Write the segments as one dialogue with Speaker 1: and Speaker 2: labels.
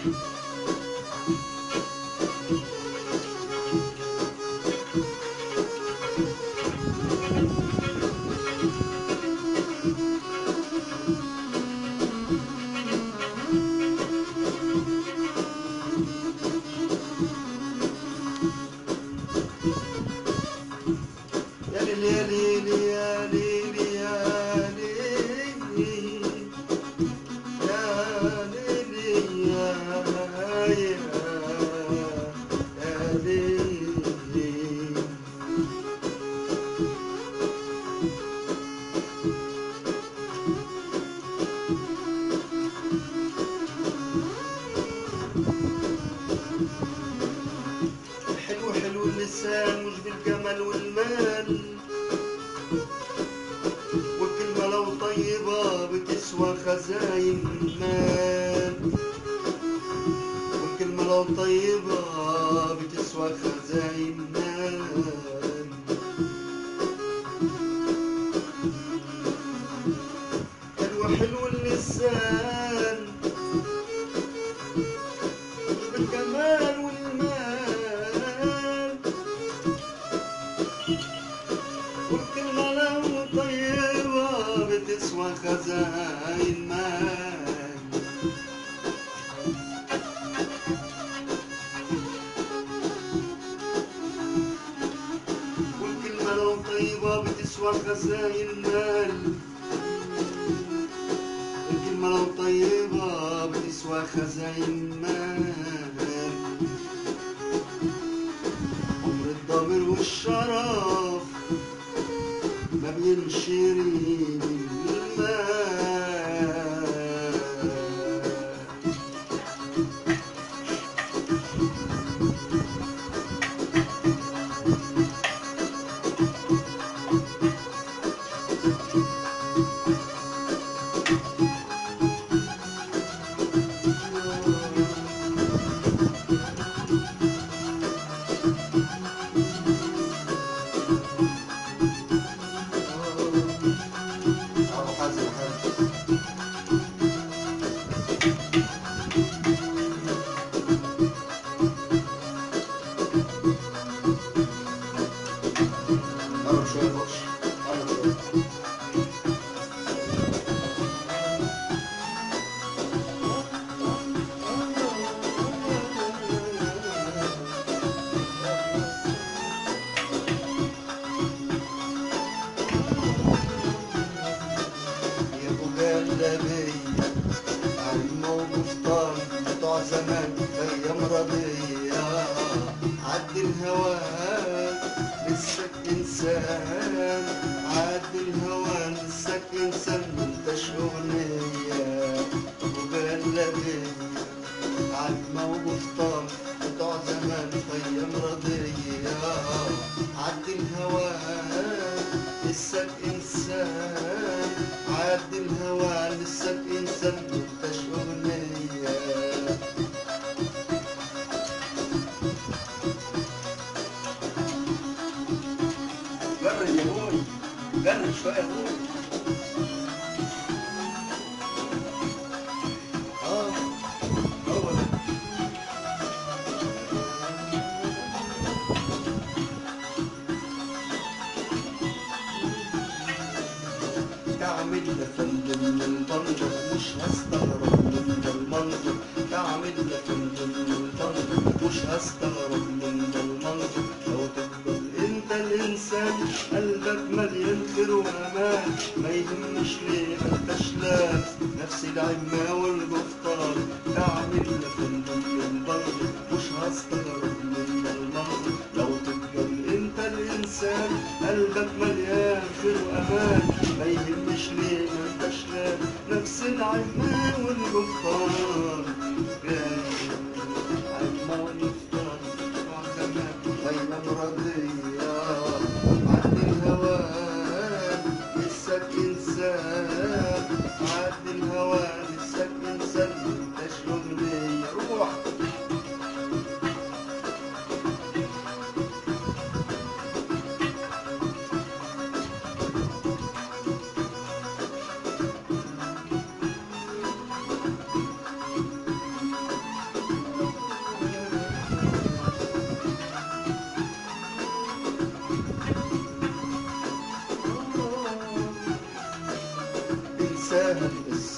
Speaker 1: يا ليل يا ليل يا ليل يا ليل يا ليل يا يا يا ليل حلو حلو اللسان مش بالجمال والمال والكلمة لو طيبة بتسوى خزاين مال والكلمة لو طيبة بتسوى خزاين مال حلو حلو اللسان مش بالجمال والمال والكلمة لو طيبة بتسوى خزاين مال والكلمة لو طيبة بتسوى خزاين مال الكلمة لو طيبة بتسوى خزاين مال عمر الضمير والشرف ما بينشري بالمال أبو حازم حازم قرب شوية بقش قرب شوية يا ابو جلابية عم ومفطر بتوع زمان ايام رضية عد الهوان لسك انسان عد الهوان لسك انسان منتش اغنية ابو جلابية عم ومفطر بتوع زمان ايام رضية عد الهوان لسك انسان عد الهوى لسك انسان منتش اغنية جرب يا بوي جرب شوية يا بوي اه هو ده تعمل لفندم من طنجة مش هستغرب من المنظر تعمل لفندم من طنجة مش هستغرب من المنظر لو تفضل انت الانسان قلبك مليان خير وامان ما يهمش ليه ما انتش لابس نفس العمة والجفتار تعمل لفندم من طنجة مش هستغرب من المنظر لو تفضل انت الانسان قلبك مليان خير وامان ما يهمش ليه ما انتش لاب نفس العمة والجفتار يا عمة والجفتار وعزمان ايام رضية عد الهوان لسك انسان عد الهوان لسك انسان انتش اغنية روح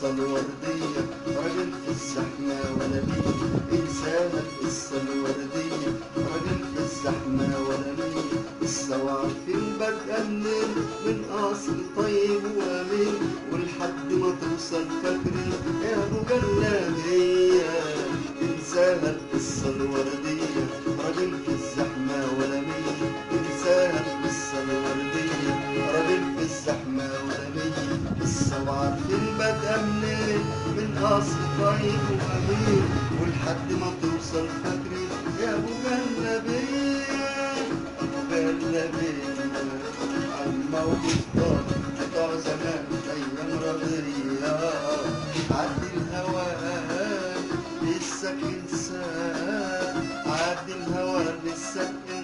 Speaker 1: القصة الوردية راجل في الزحمة ولا مين إنسان القصة الوردية راجل في الزحمة ولا مين لسه وعارفين بادئة منين من أصل طيب وأمين ولحد ما توصل فاكرين يا أبو جلابية إنساها القصة الوردية راجل في الزحمة ولا مين إنساها القصة الوردية راجل في الزحمة ولا مين لسه وعارفين بادئة منين من أصل طيب وأمين ولحد ما توصل فاكرين يا أبو جلابية أبو جلابية عالموقف طار بتوع زمان أيام ربيع عدي الهوى لسه انسان عدي الهوى لسه